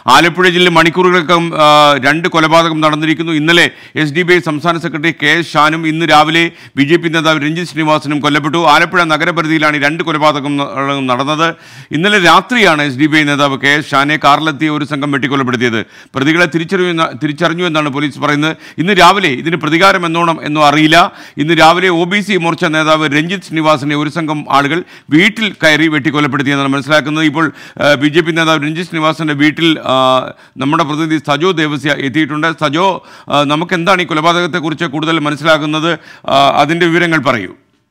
ആലപ്പുഴ ജില്ലയിൽ മണിക്കൂറുകൾക്കകം ആ, രണ്ട് കൊലപാതകം നടന്നിരിക്കുന്നു ഇന്നലെ എസ് ഡി ബി ഐ സംസ്ഥാന സെക്രട്ടറി കെ എസ് ഷാനും ഇന്ന് രാവിലെ ബി ജെ പി നേതാവ് രഞ്ജിത് ശ്രീനിവാസനും കൊല്ലപ്പെട്ടു ആലപ്പുഴ നഗരപരിധിയിലാണ് ഈ രണ്ട് കൊലപാതകം ന- നടന്നത് ഇന്നലെ രാത്രിയാണ് എസ് ഡി ബി ഐ നേതാവ് കെ എസ് ഷാനെ കാറിലെത്തിയ ഒരു സംഘം വെട്ടിക്കൊലപ്പെടുത്തിയത് പ്രതികളെ തിരിച്ചറിയുന്ന തിരിച്ചറിഞ്ഞു എന്നാണ് പോലീസ് പറയുന്നത് ഇന്ന് രാവിലെ ഇതിന് പ്രതികാരം എന്നോണം എന്നോ അറിയില്ല ഇന്ന് രാവിലെ ഒ ബി സി മോർച്ച നേതാവ് രഞ്ജിത്ത് ശ്രീനിവാസനെ ഒരു സംഘം ആളുകൾ വീട്ടിൽ കയറി വെട്ടിക്കൊലപ്പെടുത്തിയെന്നാണ് മനസ്സിലാക്കുന്നത് ഇപ്പോൾ ബി ജെ പി നേതാവ് രഞ്ജിത്ത് ശ്രീനിവാസന്റെ വീട്ടിൽ ആ, നമ്മുടെ പ്രതിനിധി സജോ ദേവസ്യ എത്തിയിട്ടുണ്ട് സജോ ആ, നമുക്ക് എന്താണ് ഈ കൊലപാതകത്തെക്കുറിച്ച് കൂടുതൽ മനസ്സിലാക്കുന്നത് ആ, അതിന്റെ വിവരങ്ങൾ പറയൂ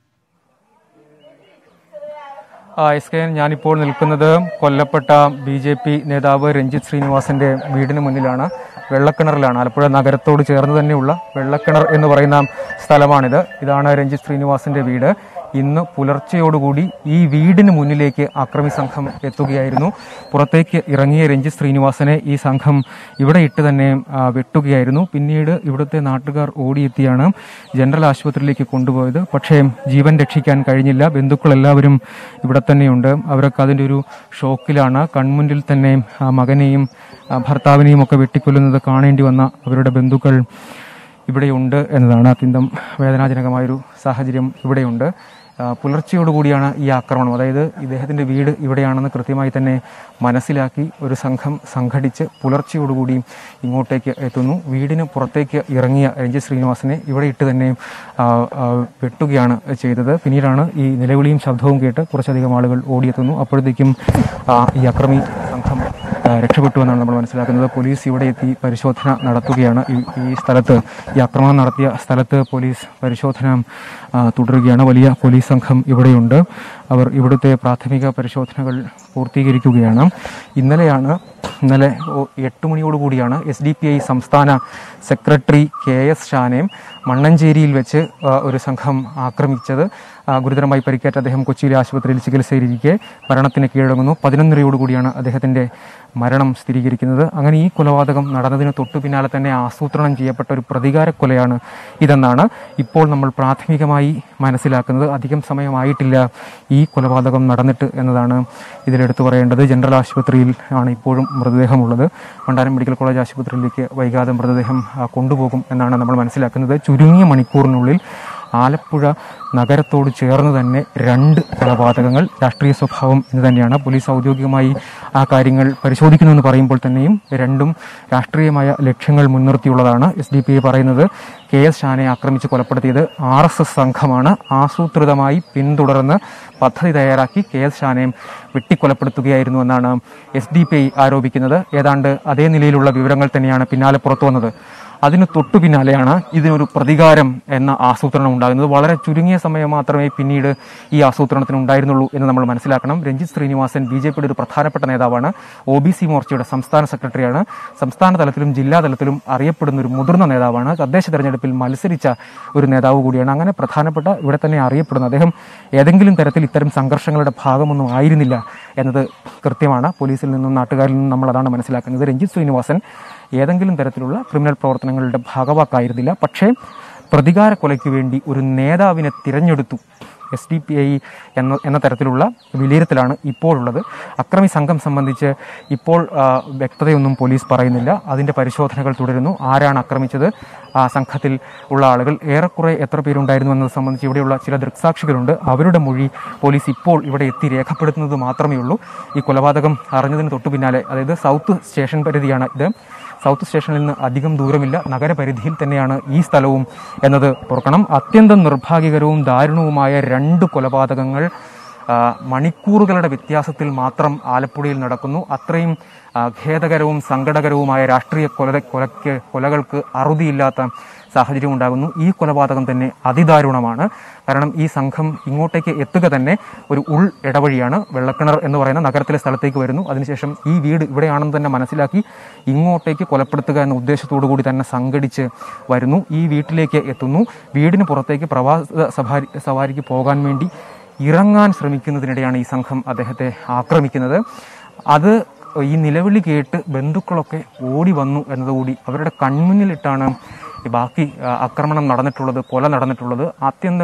ആ, എസ് കെ എൻ, ഞാനിപ്പോൾ നിൽക്കുന്നത് കൊല്ലപ്പെട്ട ബി ജെ പി നേതാവ് രഞ്ജിത്ത് ശ്രീനിവാസന്റെ വീടിന് മുന്നിലാണ് വെള്ളക്കിണറിലാണ് ആലപ്പുഴ നഗരത്തോട് ചേർന്ന് തന്നെയുള്ള വെള്ളക്കിണർ എന്ന് പറയുന്ന സ്ഥലമാണിത് ഇതാണ് രഞ്ജിത്ത് ശ്രീനിവാസന്റെ വീട് ഇന്ന് പുലർച്ചയോടുകൂടി ഈ വീടിന് മുന്നിലേക്ക് അക്രമി സംഘം എത്തുകയായിരുന്നു പുറത്തേക്ക് ഇറങ്ങിയ രഞ്ജിത്ത് ശ്രീനിവാസനെ ഈ സംഘം ഇവിടെ ഇട്ട് തന്നെ ആ, വെട്ടുകയായിരുന്നു പിന്നീട് ഇവിടുത്തെ നാട്ടുകാർ ഓടിയെത്തിയാണ് ജനറൽ ആശുപത്രിയിലേക്ക് കൊണ്ടുപോയത് പക്ഷേ ജീവൻ രക്ഷിക്കാൻ കഴിഞ്ഞില്ല ബന്ധുക്കൾ എല്ലാവരും ഇവിടെ തന്നെയുണ്ട് അവരൊക്കെ അതിൻ്റെ ഒരു ഷോക്കിലാണ് കൺമുന്നിൽ തന്നെ ആ, മകനെയും ആ, ഭർത്താവിനെയും ഒക്കെ വെട്ടിക്കൊല്ലുന്നത് കാണേണ്ടി വന്ന അവരുടെ ബന്ധുക്കൾ ഇവിടെയുണ്ട് എന്നതാണ് അത്യന്തം വേദനാജനകമായൊരു സാഹചര്യം ഇവിടെയുണ്ട് ആ, പുലർച്ചയോടുകൂടിയാണ് ഈ ആക്രമണം അതായത് ഇദ്ദേഹത്തിൻ്റെ വീട് ഇവിടെയാണെന്ന് കൃത്യമായി തന്നെ മനസ്സിലാക്കി ഒരു സംഘം സംഘടിച്ച് പുലർച്ചയോടുകൂടി ഇങ്ങോട്ടേക്ക് എത്തുന്നു വീടിന് പുറത്തേക്ക് ഇറങ്ങിയ രഞ്ജിത് ശ്രീനിവാസനെ ഇവിടെ ഇട്ട് തന്നെ ആ, ആ, വെട്ടുകയാണ് ചെയ്തത് പിന്നീടാണ് ഈ നിലവിളിയും ശബ്ദവും കേട്ട് കുറച്ചധികം ആളുകൾ ഓടിയെത്തുന്നു അപ്പോഴത്തേക്കും ആ, ഈ അക്രമി സംഘം ആ, രക്ഷപ്പെട്ടു എന്നാണ് നമ്മൾ മനസ്സിലാക്കുന്നത് പോലീസ് ഇവിടെ എത്തി പരിശോധന നടത്തുകയാണ് ഈ ഈ സ്ഥലത്ത് ഈ ആക്രമണം നടത്തിയ സ്ഥലത്ത് പോലീസ് പരിശോധന ആ, തുടരുകയാണ് വലിയ പോലീസ് സംഘം ഇവിടെയുണ്ട് അവർ ഇവിടുത്തെ പ്രാഥമിക പരിശോധനകൾ പൂർത്തീകരിക്കുകയാണ് ഇന്നലെയാണ് ഇന്നലെ ഓ- എട്ട് മണിയോടുകൂടിയാണ് എസ് ഡി പി ഐ സംസ്ഥാന സെക്രട്ടറി കെ എസ് ഷാനെയും മണ്ണഞ്ചേരിയിൽ വെച്ച് ആ, ഒരു സംഘം ആക്രമിച്ചത് ആ, ഗുരുതരമായി പരിക്കേറ്റ അദ്ദേഹം കൊച്ചിയിലെ ആശുപത്രിയിൽ ചികിത്സയിലിരിക്കെ മരണത്തിന് കീഴടങ്ങുന്നു പതിനൊന്നരയോടുകൂടിയാണ് അദ്ദേഹത്തിന്റെ മരണം സ്ഥിരീകരിക്കുന്നത് അങ്ങനെ ഈ കൊലപാതകം നടന്നതിന് തൊട്ടു പിന്നാലെ തന്നെ ആസൂത്രണം ചെയ്യപ്പെട്ട ഒരു പ്രതികാര കൊലയാണ് ഇതെന്നാണ് ഇപ്പോൾ നമ്മൾ പ്രാഥമികമായി മനസ്സിലാക്കുന്നത് അധികം സമയമായിട്ടില്ല ഈ കൊലപാതകം നടന്നിട്ട് എന്നതാണ് ഇതിലെടുത്തു പറയേണ്ടത് ജനറൽ ആശുപത്രിയിൽ ആണ് ഇപ്പോഴും മൃതദേഹമുള്ളത് മണ്ടാനം മെഡിക്കൽ കോളേജ് ആശുപത്രിയിലേക്ക് വൈകാതെ മൃതദേഹം ആ, കൊണ്ടുപോകും എന്നാണ് നമ്മൾ മനസ്സിലാക്കുന്നത് ചുരുങ്ങിയ മണിക്കൂറിനുള്ളിൽ ആലപ്പുഴ നഗരത്തോട് ചേർന്ന് തന്നെ രണ്ട് കൊലപാതകങ്ങൾ രാഷ്ട്രീയ സ്വഭാവം എന്ന് തന്നെയാണ് പോലീസ് ഔദ്യോഗികമായി ആ കാര്യങ്ങൾ പരിശോധിക്കുന്നുവെന്ന് പറയുമ്പോൾ തന്നെയും രണ്ടും രാഷ്ട്രീയമായ ലക്ഷ്യങ്ങൾ മുൻനിർത്തിയുള്ളതാണ് എസ് ഡി പി ഐ പറയുന്നത് കെ എസ് ഷാനെ ആക്രമിച്ച് കൊലപ്പെടുത്തിയത് ആർ എസ് എസ് സംഘമാണ് ആസൂത്രിതമായി പിന്തുടർന്ന് പദ്ധതി തയ്യാറാക്കി കെ എസ് ഷാനെയും വെട്ടിക്കൊലപ്പെടുത്തുകയായിരുന്നു എന്നാണ് എസ് ഡി പി ഐ ആരോപിക്കുന്നത് ഏതാണ്ട് അതേ നിലയിലുള്ള വിവരങ്ങൾ തന്നെയാണ് പിന്നാലെ പുറത്തു വന്നത് അതിന് തൊട്ടു പിന്നാലെയാണ് ഇതിനൊരു പ്രതികാരം എന്ന ആസൂത്രണം ഉണ്ടാകുന്നത് വളരെ ചുരുങ്ങിയ സമയം മാത്രമേ പിന്നീട് ഈ ആസൂത്രണത്തിന് ഉണ്ടായിരുന്നുള്ളൂ എന്ന് നമ്മൾ മനസ്സിലാക്കണം രഞ്ജിത്ത് ശ്രീനിവാസൻ ബി ജെ പിയുടെ ഒരു പ്രധാനപ്പെട്ട നേതാവാണ് ഒ ബി സി മോർച്ചയുടെ സംസ്ഥാന സെക്രട്ടറിയാണ് സംസ്ഥാന തലത്തിലും ജില്ലാ തലത്തിലും അറിയപ്പെടുന്ന ഒരു മുതിർന്ന നേതാവാണ് തദ്ദേശ തെരഞ്ഞെടുപ്പിൽ മത്സരിച്ച ഒരു നേതാവ് കൂടിയാണ് അങ്ങനെ പ്രധാനപ്പെട്ട ഇവിടെ തന്നെ അറിയപ്പെടുന്ന അദ്ദേഹം ഏതെങ്കിലും തരത്തിൽ ഇത്തരം സംഘർഷങ്ങളുടെ ഭാഗമൊന്നും ആയിരുന്നില്ല എന്നത് കൃത്യമാണ് പോലീസിൽ നിന്നും നാട്ടുകാരിൽ നിന്നും നമ്മൾ അതാണ് മനസ്സിലാക്കുന്നത് രഞ്ജിത്ത് ശ്രീനിവാസൻ ഏതെങ്കിലും തരത്തിലുള്ള ക്രിമിനൽ പ്രവർത്തനങ്ങളുടെ ഭാഗവാക്കായിരുന്നില്ല പക്ഷേ പ്രതികാര കൊലയ്ക്ക് വേണ്ടി ഒരു നേതാവിനെ തിരഞ്ഞെടുത്തു എസ് ഡി പി ഐ എന്ന എന്ന തരത്തിലുള്ള വിലയിരുത്തലാണ് ഇപ്പോഴുള്ളത് അക്രമി സംഘം സംബന്ധിച്ച് ഇപ്പോൾ ആ, വ്യക്തതയൊന്നും പോലീസ് പറയുന്നില്ല അതിൻ്റെ പരിശോധനകൾ തുടരുന്നു ആരാണ് ആക്രമിച്ചത് ആ സംഘത്തിൽ ഉള്ള ആളുകൾ ഏറെക്കുറെ എത്ര പേരുണ്ടായിരുന്നു എന്നത് സംബന്ധിച്ച് ഇവിടെയുള്ള ചില ദൃക്സാക്ഷികളുണ്ട് അവരുടെ മൊഴി പോലീസ് ഇപ്പോൾ ഇവിടെ എത്തി രേഖപ്പെടുത്തുന്നത് മാത്രമേ ഉള്ളൂ ഈ കൊലപാതകം അറിഞ്ഞതിന് തൊട്ടു പിന്നാലെ അതായത് സൗത്ത് സ്റ്റേഷൻ പരിധിയാണ് ഇത് സൗത്ത് സ്റ്റേഷനിൽ നിന്ന് അധികം ദൂരമില്ല നഗരപരിധിയിൽ തന്നെയാണ് ഈ സ്ഥലവും എന്നത് ഓർക്കണം അത്യന്തം നിർഭാഗ്യകരവും ദാരുണവുമായ രണ്ട് കൊലപാതകങ്ങൾ ആ, മണിക്കൂറുകളുടെ വ്യത്യാസത്തിൽ മാത്രം ആലപ്പുഴയിൽ നടക്കുന്നു അത്രയും ആ, ഖേദകരവും സങ്കടകരവുമായ രാഷ്ട്രീയ കൊല കൊലയ്ക്ക് കൊലകൾക്ക് അറുതിയില്ലാത്ത സാഹചര്യം ഉണ്ടാകുന്നു ഈ കൊലപാതകം തന്നെ അതിദാരുണമാണ് കാരണം ഈ സംഘം ഇങ്ങോട്ടേക്ക് എത്തുക തന്നെ ഒരു ഉൾ ഇടവഴിയാണ് വെള്ളക്കിണർ എന്ന് പറയുന്ന നഗരത്തിലെ സ്ഥലത്തേക്ക് വരുന്നു അതിനുശേഷം ഈ വീട് ഇവിടെയാണെന്ന് തന്നെ മനസ്സിലാക്കി ഇങ്ങോട്ടേക്ക് കൊലപ്പെടുത്തുക എന്ന ഉദ്ദേശത്തോടു കൂടി തന്നെ സംഘടിച്ച് വരുന്നു ഈ വീട്ടിലേക്ക് എത്തുന്നു വീടിന് പുറത്തേക്ക് പ്രവാസ സവാരി സവാരിക്ക് പോകാൻ വേണ്ടി ഇറങ്ങാൻ ശ്രമിക്കുന്നതിനിടെയാണ് ഈ സംഘം അദ്ദേഹത്തെ ആക്രമിക്കുന്നത് അത് ഈ നിലവിളി കേട്ട് ബന്ധുക്കളൊക്കെ ഓടി വന്നു എന്നതുകൂടി അവരുടെ കൺമുന്നിലിട്ടാണ് ഈ ബാക്കി ആ, ആക്രമണം നടന്നിട്ടുള്ളത് കൊല നടന്നിട്ടുള്ളത് അത്യന്തം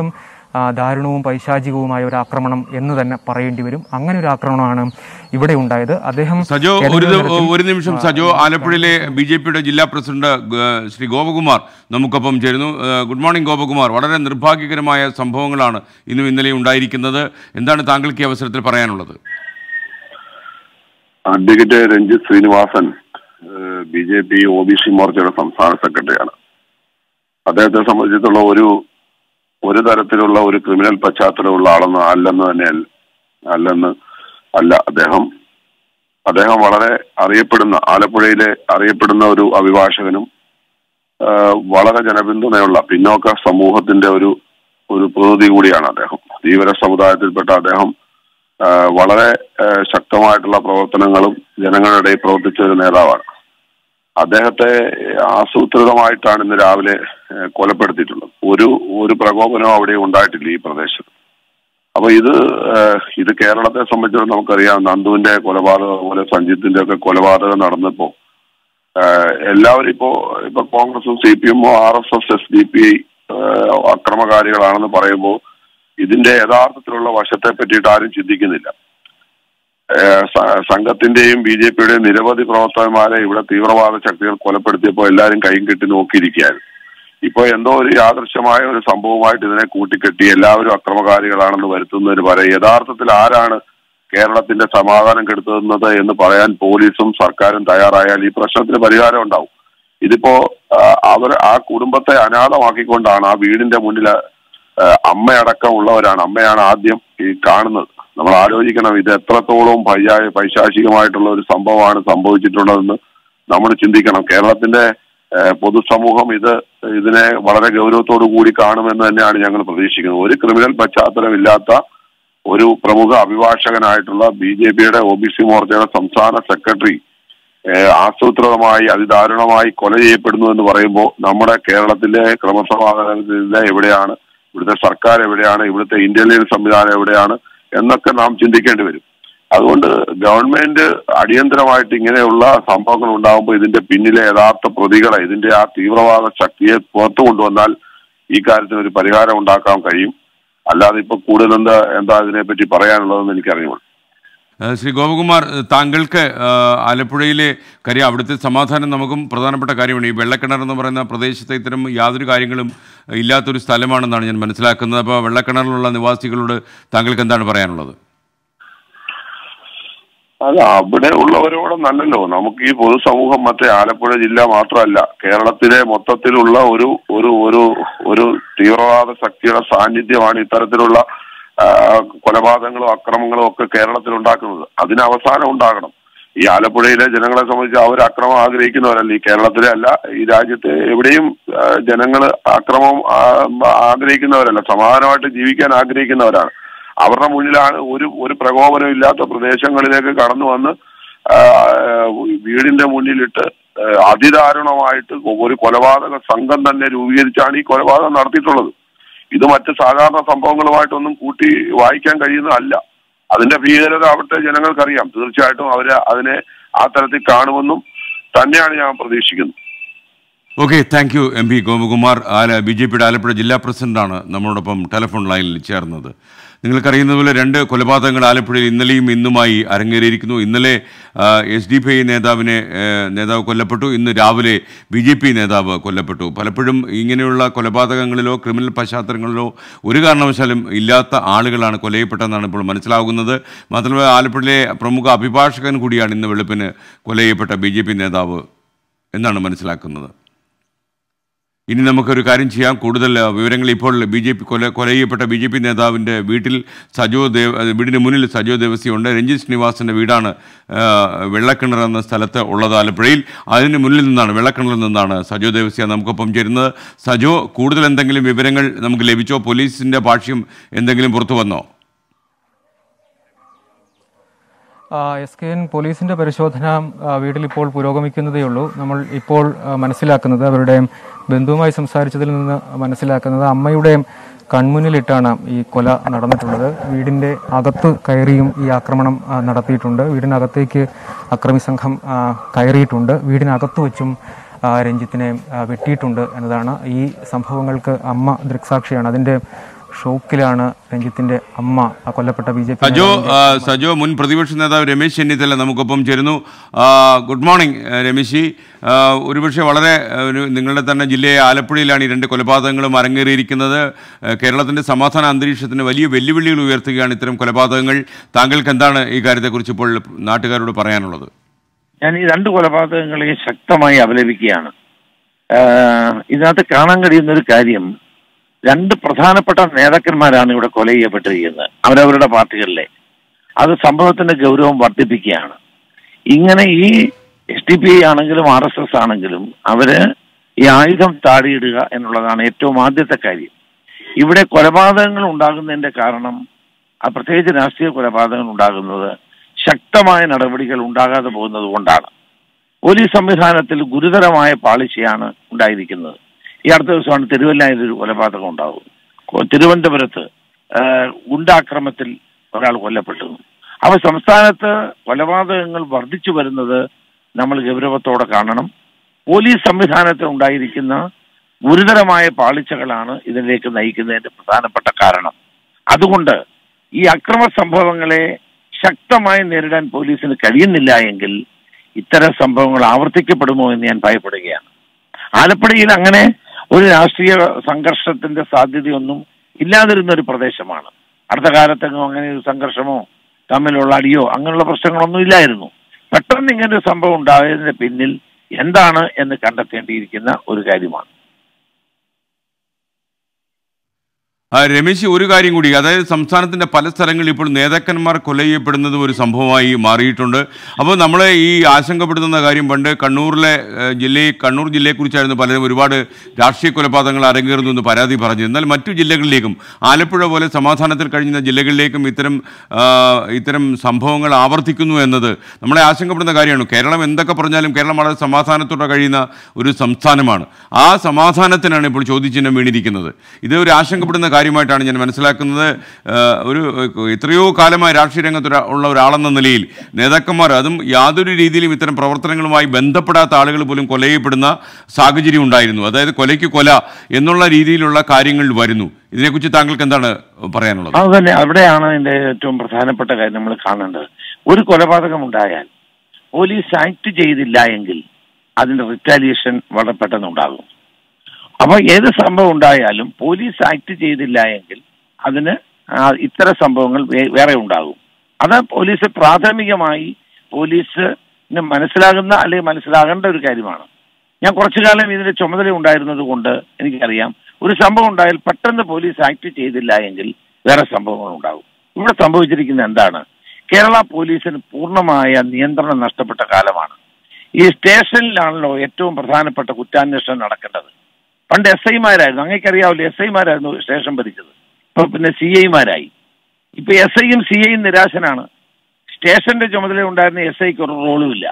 ആ, ദാരുണവും പൈശാചികവുമായ ഒരു ആക്രമണം എന്ന് തന്നെ പറയേണ്ടി വരും അങ്ങനെ ഒരു ആക്രമണമാണ് ഇവിടെ ഉണ്ടായത് അദ്ദേഹം സജോ ഒരു ഏതെങ്കിലും ദി- തരത്തിൽ- ഒരു നിമിഷം സജോ ആലപ്പുഴയിലെ ബി ജെ പിയുടെ ജില്ലാ പ്രസിഡന്റ് ഗ- ശ്രീ ഗോപകുമാർ നമുക്കൊപ്പം ചേരുന്നു ഏഹ് ഗുഡ് മോർണിംഗ് ഗോപകുമാർ വളരെ നിർഭാഗ്യകരമായ സംഭവങ്ങളാണ് ഇന്നും ഇന്നലെയും ഉണ്ടായിരിക്കുന്നത് എന്താണ് താങ്കൾക്ക് ഈ അവസരത്തിൽ പറയാനുള്ളത് advocate Ranjith Srinivasan B J P O B C മോർച്ചയുടെ സംസ്ഥാന സെക്രട്ടറിയാണ് അദ്ദേഹത്തെ സംബന്ധിച്ചിടത്തോളം ഒരു ഒരു തരത്തിലുള്ള ഒരു ക്രിമിനൽ പശ്ചാത്തലമുള്ള ആളെന്ന് അല്ലെന്ന് തന്നെ അല്ല- അല്ലെന്ന് അല്ല അദ്ദേഹം അദ്ദേഹം വളരെ അറിയപ്പെടുന്ന ആലപ്പുഴയിലെ അറിയപ്പെടുന്ന ഒരു അഭിഭാഷകനും ആ, വളരെ ജനപിന്തുണയുള്ള പിന്നോക്ക സമൂഹത്തിന്റെ ഒരു ഒരു പ്രതിനിധി കൂടിയാണ് അദ്ദേഹം ധീവര സമുദായത്തിൽപ്പെട്ട അദ്ദേഹം ആ, വളരെ ആ, ശക്തമായിട്ടുള്ള പ്രവർത്തനങ്ങളും ജനങ്ങളുടെ ഇടയിൽ പ്രവർത്തിച്ച ഒരു നേതാവാണ് അദ്ദേഹത്തെ ആസൂത്രിതമായിട്ടാണ് ഇന്ന് രാവിലെ ആ, കൊലപ്പെടുത്തിയിട്ടുള്ളത് ഒരു ഒരു പ്രകോപനവും അവിടെ ഉണ്ടായിട്ടില്ല ഈ പ്രദേശത്ത് അപ്പൊ ഇത് ആ, ഇത് കേരളത്തെ സംബന്ധിച്ചിടത്തോളം നമുക്കറിയാം നന്ദുവിന്റെ കൊലപാതകം അതുപോലെ സഞ്ജിത്തിന്റെ ഒക്കെ കൊലപാതകം നടന്നപ്പോ ആ, എല്ലാവരും ഇപ്പോ ഇപ്പൊ കോൺഗ്രസും സി പി എമ്മോ R S S S D P അക്രമകാരികളാണെന്ന് പറയുമ്പോൾ ഇതിന്റെ യഥാർത്ഥത്തിലുള്ള വശത്തെ പറ്റിയിട്ട് ആരും ചിന്തിക്കുന്നില്ല ഏഹ് സ- സംഘത്തിന്റെയും ബി ജെ പിയുടെയും നിരവധി പ്രവർത്തകന്മാരെ ഇവിടെ തീവ്രവാദ ശക്തികൾ കൊലപ്പെടുത്തിയപ്പോൾ എല്ലാവരും കൈയും കെട്ടി നോക്കിയിരിക്കുകയായിരുന്നു ഇപ്പൊ എന്തോ ഒരു യാദൃശ്യമായ ഒരു സംഭവമായിട്ട് ഇതിനെ കൂട്ടിക്കെട്ടി എല്ലാവരും അക്രമകാരികളാണെന്ന് വരുത്തുന്നതിന് പകരം യഥാർത്ഥത്തിൽ ആരാണ് കേരളത്തിന്റെ സമാധാനം കെടുത്തുന്നത് എന്ന് പറയാൻ പോലീസും സർക്കാരും തയ്യാറായാൽ ഈ പ്രശ്നത്തിന് പരിഹാരം ഉണ്ടാവും ഇതിപ്പോ ആ, അവർ ആ കുടുംബത്തെ അനാഥമാക്കിക്കൊണ്ടാണ് ആ വീടിന്റെ മുന്നിൽ ആ, അമ്മയടക്കം ഉള്ളവരാണ് അമ്മയാണ് ആദ്യം ഈ കാണുന്നത് നമ്മൾ ആലോചിക്കണം ഇത് എത്രത്തോളം പൈശാ പൈശാചികമായിട്ടുള്ള ഒരു സംഭവമാണ് സംഭവിച്ചിട്ടുള്ളതെന്ന് നമ്മൾ ചിന്തിക്കണം കേരളത്തിന്റെ ആ, പൊതുസമൂഹം ഇത് ഇതിനെ വളരെ ഗൗരവത്തോടു കൂടി കാണുമെന്ന് തന്നെയാണ് ഞങ്ങൾ പ്രതീക്ഷിക്കുന്നത് ഒരു ക്രിമിനൽ പശ്ചാത്തലമില്ലാത്ത ഒരു പ്രമുഖ അഭിഭാഷകനായിട്ടുള്ള ബി ജെ പിയുടെ ഒ ബി സി മോർച്ചയുടെ സംസ്ഥാന സെക്രട്ടറി ഏഹ് ആസൂത്രിതമായി അതിദാരുണമായി കൊല ചെയ്യപ്പെടുന്നു എന്ന് പറയുമ്പോൾ നമ്മുടെ കേരളത്തിലെ ക്രമസമാധാനത്തിന്റെ എവിടെയാണ് ഇവിടുത്തെ സർക്കാർ എവിടെയാണ് ഇവിടുത്തെ ഇന്റലിജൻസ് സംവിധാനം എവിടെയാണ് എന്നൊക്കെ നാം ചിന്തിക്കേണ്ടി വരും അതുകൊണ്ട് ഗവൺമെന്റ് അടിയന്തരമായിട്ട് ഇങ്ങനെയുള്ള സംഭവങ്ങൾ ഉണ്ടാകുമ്പോൾ ഇതിന്റെ പിന്നിലെ യഥാർത്ഥ പ്രതികളെ ഇതിന്റെ ആ തീവ്രവാദ ശക്തിയെ പുറത്തു കൊണ്ടുവന്നാൽ ഈ കാര്യത്തിന് ഒരു പരിഹാരം ഉണ്ടാക്കാൻ കഴിയും അല്ലാതെ ഇപ്പൊ കൂടുതൽ എന്താ എന്താ ഇതിനെപ്പറ്റി പറയാനുള്ളതെന്ന് എനിക്കറിയുള്ളൂ ഏഹ് ശ്രീ ഗോപകുമാർ ഏഹ് താങ്കൾക്ക് ഏഹ് ആലപ്പുഴയിലെ കാര്യം അവിടുത്തെ സമാധാനം നമുക്കും പ്രധാനപ്പെട്ട കാര്യമാണ് ഈ വെള്ളക്കിണർ എന്ന് പറയുന്ന പ്രദേശത്തെ ഇത്തരം യാതൊരു കാര്യങ്ങളും ഇല്ലാത്തൊരു സ്ഥലമാണെന്നാണ് ഞാൻ മനസ്സിലാക്കുന്നത് അപ്പോൾ വെള്ളക്കിണറിലുള്ള നിവാസികളോട് താങ്കൾക്ക് എന്താണ് പറയാനുള്ളത് അല്ല അവിടെ ഉള്ളവരോട് നല്ലല്ലോ നമുക്ക് ഈ പൊതുസമൂഹം മറ്റേ ആലപ്പുഴ ജില്ല മാത്രമല്ല കേരളത്തിലെ മൊത്തത്തിലുള്ള ഒരു ഒരു ഒരു ഒരു തീവ്രവാദ ശക്തിയുടെ സാന്നിധ്യമാണ് ഇത്തരത്തിലുള്ള ആ, കൊലപാതകങ്ങളും അക്രമങ്ങളും ഒക്കെ കേരളത്തിൽ ഉണ്ടാക്കുന്നത് അതിന് അവസാനം ഉണ്ടാകണം ഈ ആലപ്പുഴയിലെ ജനങ്ങളെ സംബന്ധിച്ച് അവർ അക്രമം ആഗ്രഹിക്കുന്നവരല്ല ഈ കേരളത്തിലെ അല്ല ഈ രാജ്യത്തെ എവിടെയും ജനങ്ങൾ അക്രമം ആ, ആഗ്രഹിക്കുന്നവരല്ല സമാധാനമായിട്ട് ജീവിക്കാൻ ആഗ്രഹിക്കുന്നവരാണ് അവരുടെ മുന്നിലാണ് ഒരു ഒരു പ്രകോപനം ഇല്ലാത്ത പ്രദേശങ്ങളിലേക്ക് കടന്നു വന്ന് ആ, വീടിന്റെ മുന്നിലിട്ട് ആ, അതിദാരുണമായിട്ട് ഒരു കൊലപാതക സംഘം തന്നെ രൂപീകരിച്ചാണ് ഈ കൊലപാതകം നടത്തിയിട്ടുള്ളത് ഇത് മറ്റ് സാധാരണ സംഭവങ്ങളുമായിട്ടൊന്നും കൂട്ടി വായിക്കാൻ കഴിയുന്നതല്ല അതിന്റെ ഭീകരത അവിടുത്തെ ജനങ്ങൾക്കറിയാം തീർച്ചയായിട്ടും അവര് അതിനെ ആ തരത്തിൽ കാണുമെന്നും തന്നെയാണ് ഞാൻ പ്രതീക്ഷിക്കുന്നത് okay thank you M P Gopakumar ആല ബി ജെ പിയുടെ ആലപ്പുഴ ജില്ലാ പ്രസിഡന്റാണ് നമ്മളോടൊപ്പം ടെലിഫോൺ ലൈനിൽ ചേർന്നത് നിങ്ങൾക്കറിയുന്നതുപോലെ രണ്ട് കൊലപാതകങ്ങൾ ആലപ്പുഴയിൽ ഇന്നലെയും ഇന്നുമായി അരങ്ങേറിയിരിക്കുന്നു ഇന്നലെ എസ് ഡി പി ഐ നേതാവിനെ ആ, നേതാവ് കൊല്ലപ്പെട്ടു ഇന്ന് രാവിലെ ബി ജെ പി നേതാവ് കൊല്ലപ്പെട്ടു പലപ്പോഴും ഇങ്ങനെയുള്ള കൊലപാതകങ്ങളിലോ ക്രിമിനൽ പശ്ചാത്തലങ്ങളിലോ ഒരു കാരണവശാലും ഇല്ലാത്ത ആളുകളാണ് കൊലയപ്പെട്ടതെന്നാണ് ഇപ്പോൾ മനസ്സിലാകുന്നത് മാത്രമല്ല ആലപ്പുഴയിലെ പ്രമുഖ അഭിഭാഷകൻ കൂടിയാണ് ഇന്ന് വെളുപ്പിന് കൊലയപ്പെട്ട ബി ജെ പി നേതാവ് എന്നാണ് മനസ്സിലാക്കുന്നത് ഇനി നമുക്കൊരു കാര്യം ചെയ്യാം കൂടുതൽ ആ, വിവരങ്ങൾ ഇപ്പോൾ ബി ജെ പി കൊല കൊല ചെയ്യപ്പെട്ട ബി ജെ പി നേതാവിൻ്റെ വീട്ടിൽ സജോ ദേവ് അത് വീടിന് മുന്നിൽ സജോ ദേവസിയുണ്ട് രഞ്ജിത് ശ്രീനിവാസിൻ്റെ വീടാണ് ആ, വെള്ളക്കിണർ എന്ന സ്ഥലത്ത് ഉള്ളത് ആലപ്പുഴയിൽ അതിന് മുന്നിൽ നിന്നാണ് വെള്ളക്കിണറിൽ നിന്നാണ് സജോ ദേവസിയ നമുക്കൊപ്പം ചേരുന്നത് സജോ കൂടുതൽ എന്തെങ്കിലും വിവരങ്ങൾ നമുക്ക് ലഭിച്ചോ പോലീസിൻ്റെ ഭാഷ്യം എന്തെങ്കിലും പുറത്തു വന്നോ ആ, എസ് കെ എൻ പോലീസിന്റെ പരിശോധന ആ, വീട്ടിൽ ഇപ്പോൾ പുരോഗമിക്കുന്നതേ ഉള്ളൂ നമ്മൾ ഇപ്പോൾ ആ, മനസ്സിലാക്കുന്നത് അവരുടെ ബന്ധുവുമായി സംസാരിച്ചതിൽ നിന്ന് മനസ്സിലാക്കുന്നത് അമ്മയുടെ കൺമുന്നിലിട്ടാണ് ഈ കൊല നടന്നിട്ടുള്ളത് വീടിന്റെ അകത്ത് കയറിയും ഈ ആക്രമണം ആ, നടത്തിയിട്ടുണ്ട് വീടിനകത്തേക്ക് അക്രമി സംഘം ആ, കയറിയിട്ടുണ്ട് വീടിനകത്ത് വെച്ചും ആ, രഞ്ജിത്തിനെ ആ, വെട്ടിയിട്ടുണ്ട് എന്നതാണ് ഈ സംഭവങ്ങൾക്ക് അമ്മ ദൃക്സാക്ഷിയാണ് അതിൻ്റെ ഷോക്കിലാണ് രഞ്ജിത്തിന്റെ അമ്മ ആ കൊല്ലപ്പെട്ട ബി ജെ പി സജോ ആ, സജോ മുൻ പ്രതിപക്ഷ നേതാവ് രമേശ് ചെന്നിത്തല നമുക്കൊപ്പം ചേരുന്നു ആ, ഗുഡ് മോർണിംഗ് ആ, രമേശ് ആ, ഒരുപക്ഷെ വളരെ ആ, ഒരു നിങ്ങളുടെ തന്നെ ജില്ലയെ ആലപ്പുഴയിലാണ് ഈ രണ്ട് കൊലപാതകങ്ങളും അരങ്ങേറിയിരിക്കുന്നത് ആ, കേരളത്തിന്റെ സമാധാന അന്തരീക്ഷത്തിന് വലിയ വെല്ലുവിളികൾ ഉയർത്തുകയാണ് ഇത്തരം കൊലപാതകങ്ങൾ താങ്കൾക്ക് എന്താണ് ഈ കാര്യത്തെക്കുറിച്ച് ഇപ്പോൾ നാട്ടുകാരോട് പറയാനുള്ളത് ഞാൻ ഈ രണ്ട് കൊലപാതകങ്ങളെയും ശക്തമായി അപലപിക്കുകയാണ് ആഹ് ഇതിനകത്ത് കാണാൻ കഴിയുന്ന ഒരു കാര്യം രണ്ട് പ്രധാനപ്പെട്ട നേതാക്കന്മാരാണ് ഇവിടെ കൊല ചെയ്യപ്പെട്ടിരിക്കുന്നത് അവരവരുടെ പാർട്ടികളിലെ അത് സംഭവത്തിന്റെ ഗൗരവം വർദ്ധിപ്പിക്കുകയാണ് ഇങ്ങനെ ഈ എസ് ഡി പി ഐ ആണെങ്കിലും ആർ എസ് എസ് ആണെങ്കിലും അവര് ഈ ആയുധം താടിയിടുക എന്നുള്ളതാണ് ഏറ്റവും ആദ്യത്തെ കാര്യം ഇവിടെ കൊലപാതകങ്ങൾ ഉണ്ടാകുന്നതിന്റെ കാരണം ആ പ്രത്യേകിച്ച് രാഷ്ട്രീയ കൊലപാതകങ്ങൾ ഉണ്ടാകുന്നത് ശക്തമായ നടപടികൾ ഉണ്ടാകാതെ പോകുന്നത് കൊണ്ടാണ് പോലീസ് സംവിധാനത്തിൽ ഗുരുതരമായ പാളിച്ചയാണ് ഉണ്ടായിരിക്കുന്നത് ഈ അടുത്ത ദിവസമാണ് തിരുവല്ലയിൽ ഒരു കൊലപാതകം ഉണ്ടാവും കൊ- തിരുവനന്തപുരത്ത് ആ, ഗുണ്ടാക്രമത്തിൽ ഒരാൾ കൊല്ലപ്പെട്ടു അപ്പൊ സംസ്ഥാനത്ത് കൊലപാതകങ്ങൾ വർദ്ധിച്ചു വരുന്നത് നമ്മൾ ഗൗരവത്തോടെ കാണണം പോലീസ് സംവിധാനത്തിൽ ഉണ്ടായിരിക്കുന്ന ഗുരുതരമായ പാളിച്ചകളാണ് ഇതിലേക്ക് നയിക്കുന്നതിന്റെ പ്രധാനപ്പെട്ട കാരണം അതുകൊണ്ട് ഈ അക്രമ സംഭവങ്ങളെ ശക്തമായി നേരിടാൻ പോലീസിന് കഴിയുന്നില്ല എങ്കിൽ ഇത്തരം സംഭവങ്ങൾ ആവർത്തിക്കപ്പെടുമോ എന്ന് ഞാൻ ഭയപ്പെടുകയാണ് ആലപ്പുഴയിൽ അങ്ങനെ ഒരു രാഷ്ട്രീയ സംഘർഷത്തിന്റെ സാധ്യതയൊന്നും ഇല്ലാതിരുന്ന ഒരു പ്രദേശമാണ് അടുത്ത കാലത്തെങ്ങും അങ്ങനെ ഒരു സംഘർഷമോ തമ്മിലുള്ള അടിയോ അങ്ങനെയുള്ള പ്രശ്നങ്ങളൊന്നും ഇല്ലായിരുന്നു പെട്ടെന്ന് ഇങ്ങനെ ഒരു സംഭവം ഉണ്ടായതിന്റെ പിന്നിൽ എന്താണ് എന്ന് കണ്ടെത്തേണ്ടിയിരിക്കുന്ന ഒരു കാര്യമാണ് ആ, രമേശ് ഒരു കാര്യം കൂടി അതായത് സംസ്ഥാനത്തിന്റെ പല സ്ഥലങ്ങളിൽ ഇപ്പോൾ നേതാക്കന്മാർ കൊല ചെയ്യപ്പെടുന്നതും ഒരു സംഭവമായി മാറിയിട്ടുണ്ട് അപ്പോൾ നമ്മൾ ഈ ആശങ്കപ്പെടുത്തുന്ന കാര്യം പണ്ട് കണ്ണൂരിലെ ഏഹ്, ജില്ലയിൽ കണ്ണൂർ ജില്ലയെക്കുറിച്ചായിരുന്നു പലരും ഒരുപാട് രാഷ്ട്രീയ കൊലപാതകങ്ങൾ അരങ്ങേറുന്നു എന്ന് പരാതി പറഞ്ഞു എന്നാൽ മറ്റു ജില്ലകളിലേക്കും ആലപ്പുഴ പോലെ സമാധാനത്തിൽ കഴിയുന്ന ജില്ലകളിലേക്കും ഇത്തരം ആ, ഇത്തരം സംഭവങ്ങൾ ആവർത്തിക്കുന്നു എന്നത് നമ്മളെ ആശങ്കപ്പെടുന്ന കാര്യമാണ് കേരളം എന്തൊക്കെ പറഞ്ഞാലും കേരളം വളരെ സമാധാനത്തോടെ കഴിയുന്ന ഒരു സംസ്ഥാനമാണ് ആ സമാധാനത്തിനാണ് ഇപ്പോൾ ചോദ്യചിഹ്നം വീണിരിക്കുന്നത് ഇത് ഒരു ആശങ്കപ്പെടുന്ന കാര്യമായിട്ടാണ് ഞാൻ മനസ്സിലാക്കുന്നത് ആ, ഒരു എത്രയോ കാലമായി രാഷ്ട്രീയ രംഗത്ത് ഒരാ- ഉള്ള ഒരാളെന്ന നിലയിൽ നേതാക്കന്മാർ അതും യാതൊരു രീതിയിലും ഇത്തരം പ്രവർത്തനങ്ങളുമായി ബന്ധപ്പെടാത്ത ആളുകൾ പോലും കൊല ചെയ്യപ്പെടുന്ന സാഹചര്യം ഉണ്ടായിരുന്നു അതായത് കൊലയ്ക്ക് കൊല എന്നുള്ള രീതിയിലുള്ള കാര്യങ്ങൾ വരുന്നു ഇതിനെക്കുറിച്ച് താങ്കൾക്ക് എന്താണ് പറയാനുള്ളത് അത് തന്നെ അവിടെയാണ് ഇതിന്റെ ഏറ്റവും പ്രധാനപ്പെട്ട കാര്യം നമ്മൾ കാണേണ്ടത് ഒരു കൊലപാതകം ഉണ്ടായാൽ പോലീസ് ആക്ട് ചെയ്തില്ല എങ്കിൽ അതിന്റെ റിറ്റാലിയേഷൻ വളരെ പെട്ടെന്ന് ഉണ്ടാകും അപ്പൊ ഏത് സംഭവം ഉണ്ടായാലും പോലീസ് ആക്ട് ചെയ്തില്ല എങ്കിൽ അതിന് ആ, ഇത്തരം സംഭവങ്ങൾ വേ- വേറെ ഉണ്ടാകും അത് പോലീസ് പ്രാഥമികമായി പോലീസിന് മനസ്സിലാകുന്ന അല്ലെങ്കിൽ മനസ്സിലാകേണ്ട ഒരു കാര്യമാണ് ഞാൻ കുറച്ചു കാലം ഇതിന്റെ ചുമതല ഉണ്ടായിരുന്നത് കൊണ്ട് എനിക്കറിയാം ഒരു സംഭവം ഉണ്ടായാൽ പെട്ടെന്ന് പോലീസ് ആക്ട് ചെയ്തില്ല എങ്കിൽ വേറെ സംഭവങ്ങൾ ഉണ്ടാകും ഇവിടെ സംഭവിച്ചിരിക്കുന്നത് എന്താണ് കേരള പോലീസിന് പൂർണ്ണമായ നിയന്ത്രണം നഷ്ടപ്പെട്ട കാലമാണ് ഈ സ്റ്റേഷനിലാണല്ലോ ഏറ്റവും പ്രധാനപ്പെട്ട കുറ്റാന്വേഷണം നടക്കേണ്ടത് പണ്ട് എസ് ഐമാരായിരുന്നു അങ്ങേക്കറിയാവില്ല എസ് ഐമാരായിരുന്നു സ്റ്റേഷൻ ഭരിച്ചത് ഇപ്പൊ പിന്നെ സി ഐമാരായി ഇപ്പൊ എസ് ഐയും സി ഐയും നിരാശനാണ് സ്റ്റേഷന്റെ ചുമതല ഉണ്ടായിരുന്ന എസ് ഐക്ക് ഒരു റോളും ഇല്ല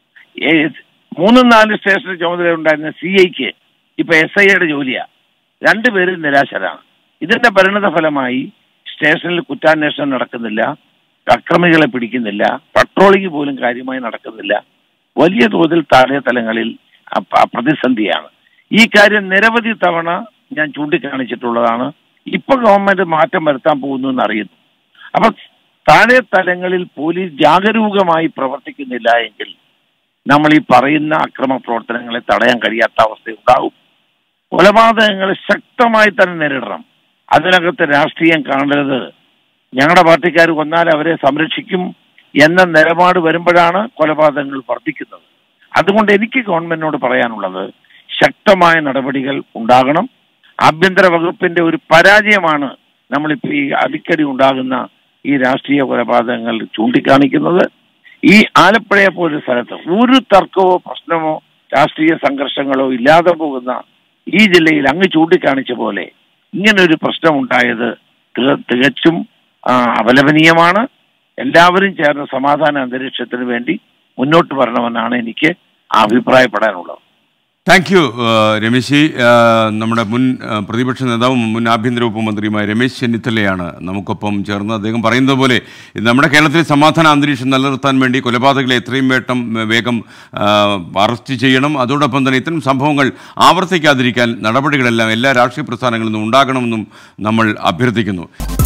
ഏ- മൂന്നും നാല് സ്റ്റേഷന്റെ ചുമതല ഉണ്ടായിരുന്ന സി ഐക്ക് ഇപ്പൊ എസ് ഐയുടെ ജോലിയാ രണ്ടുപേരും നിരാശരാണ് ഇതിന്റെ പരിണത ഫലമായി സ്റ്റേഷനിൽ കുറ്റാന്വേഷണം നടക്കുന്നില്ല അക്രമികളെ പിടിക്കുന്നില്ല പട്രോളിംഗ് പോലും കാര്യമായി നടക്കുന്നില്ല വലിയ തോതിൽ താഴെ തലങ്ങളിൽ അപ- പ്രതിസന്ധിയാണ് ഈ കാര്യം നിരവധി തവണ ഞാൻ ചൂണ്ടിക്കാണിച്ചിട്ടുള്ളതാണ് ഇപ്പൊ ഗവൺമെന്റ് മാറ്റം വരുത്താൻ പോകുന്നു എന്ന് അറിയുന്നു അപ്പൊ താഴെ തലങ്ങളിൽ പോലീസ് ജാഗരൂകമായി പ്രവർത്തിക്കുന്നില്ല എങ്കിൽ നമ്മൾ ഈ പറയുന്ന അക്രമ പ്രവർത്തനങ്ങളെ തടയാൻ കഴിയാത്ത അവസ്ഥ ഉണ്ടാവും കൊലപാതകങ്ങൾ ശക്തമായി തന്നെ നേരിടണം അതിനകത്ത് രാഷ്ട്രീയം കാണരുത് ഞങ്ങളുടെ പാർട്ടിക്കാർ കൊന്നാൽ അവരെ സംരക്ഷിക്കും എന്ന നിലപാട് വരുമ്പോഴാണ് കൊലപാതകങ്ങൾ വർദ്ധിക്കുന്നത് അതുകൊണ്ട് എനിക്ക് ഗവൺമെന്റിനോട് പറയാനുള്ളത് ശക്തമായ നടപടികൾ ഉണ്ടാകണം ആഭ്യന്തര വകുപ്പിന്റെ ഒരു പരാജയമാണ് നമ്മളിപ്പോ ഈ അടിക്കടി ഉണ്ടാകുന്ന ഈ രാഷ്ട്രീയ കൊലപാതകങ്ങൾ ചൂണ്ടിക്കാണിക്കുന്നത് ഈ ആലപ്പുഴയെ പോലെ സ്ഥലത്ത് ഒരു തർക്കമോ പ്രശ്നമോ രാഷ്ട്രീയ സംഘർഷങ്ങളോ ഇല്ലാതെ പോകുന്ന ഈ ജില്ലയിൽ അങ്ങ് ചൂണ്ടിക്കാണിച്ച പോലെ ഇങ്ങനൊരു പ്രശ്നം ഉണ്ടായത് തിക- തികച്ചും ആ, അപലപനീയമാണ് എല്ലാവരും ചേർന്ന് സമാധാന അന്തരീക്ഷത്തിന് വേണ്ടി മുന്നോട്ട് വരണമെന്നാണ് എനിക്ക് അഭിപ്രായപ്പെടാനുള്ളത് താങ്ക് യു രമേശി ആ, നമ്മുടെ മുൻ ആ, പ്രതിപക്ഷ നേതാവും മുൻ ആഭ്യന്തര വകുപ്പ് മന്ത്രിയുമായ രമേശ് ചെന്നിത്തലയാണ് നമുക്കൊപ്പം ചേർന്ന് അദ്ദേഹം പറയുന്നത് പോലെ നമ്മുടെ കേരളത്തിലെ സമാധാന അന്തരീക്ഷം നിലനിർത്താൻ വേണ്ടി കൊലപാതകളെ എത്രയും വേട്ടം വേഗം ആ, അറസ്റ്റ് ചെയ്യണം അതോടൊപ്പം തന്നെ ഇത്തരം സംഭവങ്ങൾ ആവർത്തിക്കാതിരിക്കാൻ നടപടികളെല്ലാം എല്ലാ രാഷ്ട്രീയ പ്രസ്ഥാനങ്ങളിൽ നിന്നും ഉണ്ടാകണമെന്നും നമ്മൾ അഭ്യർത്ഥിക്കുന്നു